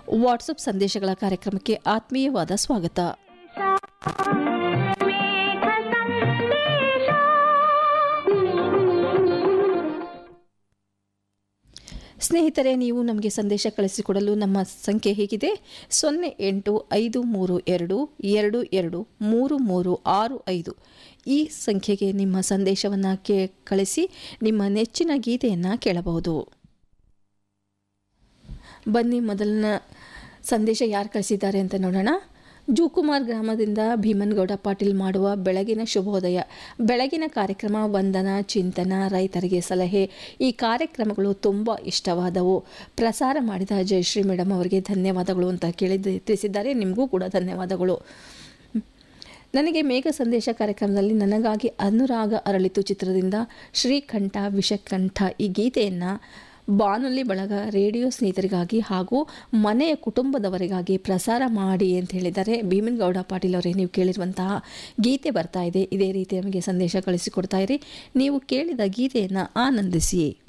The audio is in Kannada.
ವಾಟ್ಸಪ್ ಸಂದೇಶಗಳ ಕಾರ್ಯಕ್ರಮಕ್ಕೆ ಆತ್ಮೀಯವಾದ ಸ್ವಾಗತ ಸ್ನೇಹಿತರೆ ನೀವು ನಮಗೆ ಸಂದೇಶ ಕಳಿಸಿಕೊಡಲು ನಮ್ಮ ಸಂಖ್ಯೆ ಹೀಗಿದೆ ಸೊನ್ನೆ ಎಂಟು ಐದು ಮೂರು ಎರಡು ಎರಡು ಎರಡು ಮೂರು ಮೂರು ಆರು ಐದು ಈ ಸಂಖ್ಯೆಗೆ ನಿಮ್ಮ ಸಂದೇಶವನ್ನು ಕೇ ಕಳಿಸಿ ನಿಮ್ಮ ನೆಚ್ಚಿನ ಗೀತೆಯನ್ನು ಕೇಳಬಹುದು ಬನ್ನಿ ಮೊದಲನ ಸಂದೇಶ ಯಾರು ಕಳಿಸಿದ್ದಾರೆ ಅಂತ ನೋಡೋಣ ಜೂಕುಮಾರ್ ಗ್ರಾಮದಿಂದ ಭೀಮನ್ಗೌಡ ಪಾಟೀಲ್ ಮಾಡುವ ಬೆಳಗಿನ ಶುಭೋದಯ ಬೆಳಗಿನ ಕಾರ್ಯಕ್ರಮ ವಂದನ ಚಿಂತನ ರೈತರಿಗೆ ಸಲಹೆ ಈ ಕಾರ್ಯಕ್ರಮಗಳು ತುಂಬ ಇಷ್ಟವಾದವು ಪ್ರಸಾರ ಮಾಡಿದ ಜಯಶ್ರೀ ಮೇಡಮ್ ಅವರಿಗೆ ಧನ್ಯವಾದಗಳು ಅಂತ ಕೇಳಿದ ತಿಳಿಸಿದ್ದಾರೆ ನಿಮಗೂ ಕೂಡ ಧನ್ಯವಾದಗಳು ನನಗೆ ಮೇಘ ಸಂದೇಶ ಕಾರ್ಯಕ್ರಮದಲ್ಲಿ ನನಗಾಗಿ ಅನುರಾಗ ಅರಳಿತು ಚಿತ್ರದಿಂದ ಶ್ರೀಕಂಠ ವಿಷಕಂಠ ಈ ಗೀತೆಯನ್ನು ಬಾನುಲಿ ಬಳಗ ರೇಡಿಯೋ ಸ್ನೇಹಿತರಿಗಾಗಿ ಹಾಗೂ ಮನೆಯ ಕುಟುಂಬದವರಿಗಾಗಿ ಪ್ರಸಾರ ಮಾಡಿ ಅಂತ ಹೇಳಿದ್ದಾರೆ ಭೀಮನ್ಗೌಡ ಪಾಟೀಲ್ ಅವರೇ ನೀವು ಕೇಳಿರುವಂತಹ ಗೀತೆ ಬರ್ತಾ ಇದೆ ಇದೇ ರೀತಿ ನಮಗೆ ಸಂದೇಶ ಕಳಿಸಿಕೊಡ್ತಾ ಇರಿ ನೀವು ಕೇಳಿದ ಗೀತೆಯನ್ನು ಆನಂದಿಸಿ